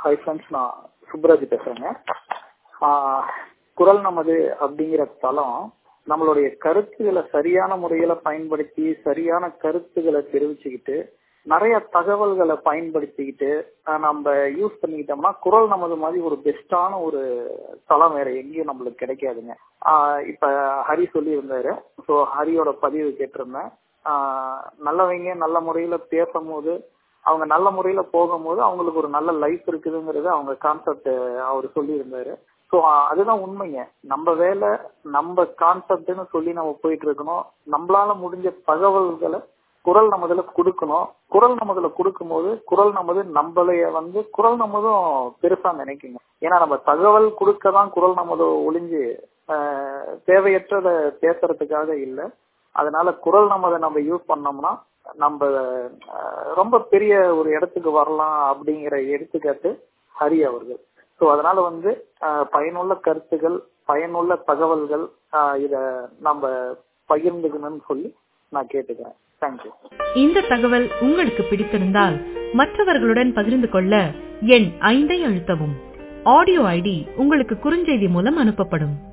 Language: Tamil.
ஹாய் ஃப்ரெண்ட்ஸ் நான் சுப்ராஜ் பேசுறேங்க ஆஹ் குரல் நமது அப்படிங்கிற தளம் நம்மளுடைய கருத்துக்களை சரியான முறையில பயன்படுத்தி சரியான கருத்துக்களை தெரிவிச்சுக்கிட்டு நிறைய தகவல்களை பயன்படுத்திக்கிட்டு ஆஹ் நம்ம யூஸ் பண்ணிக்கிட்டோம்னா குரல் நமது மாதிரி ஒரு பெஸ்டான ஒரு தளம் வேற எங்கேயும் நம்மளுக்கு கிடைக்காதுங்க ஆஹ் இப்ப ஹரி சொல்லியிருந்தாரு ஸோ ஹரியோட பதிவு கேட்டிருந்தேன் ஆஹ் நல்லவங்க நல்ல முறையில பேசும்போது அவங்க நல்ல முறையில போகும்போது அவங்களுக்கு ஒரு நல்ல லைஃப் இருக்குதுங்கிறது அவங்க கான்செப்ட் அவர் சொல்லியிருந்தாரு ஸோ அதுதான் உண்மைங்க நம்ம வேலை நம்ம கான்செப்ட்னு சொல்லி நம்ம போயிட்டு இருக்கணும் நம்மளால முடிஞ்ச தகவல்களை குரல் நமதுல கொடுக்கணும் குரல் நமதுல கொடுக்கும் போது குரல் நமது நம்மளைய வந்து குரல் நமதும் பெருசா நினைக்குங்க ஏன்னா நம்ம தகவல் கொடுக்க தான் குரல் நமது ஒளிஞ்சு தேவையற்றத பேசுறதுக்காக இல்லை அதனால குரல் நமதை நம்ம யூஸ் பண்ணோம்னா நம்ம ரொம்ப பெரிய ஒரு இடத்துக்கு வரலாம் அப்படிங்கிற எடுத்துக்காட்டு ஹரி அவர்கள் ஸோ அதனால வந்து பயனுள்ள கருத்துகள் பயனுள்ள தகவல்கள் இத நம்ம பகிர்ந்துக்கணும்னு சொல்லி நான் கேட்டுக்கிறேன் தேங்க்யூ இந்த தகவல் உங்களுக்கு பிடித்திருந்தால் மற்றவர்களுடன் பகிர்ந்து கொள்ள எண் ஐந்தை அழுத்தவும் ஆடியோ ஐடி உங்களுக்கு குறுஞ்செய்தி மூலம் அனுப்பப்படும்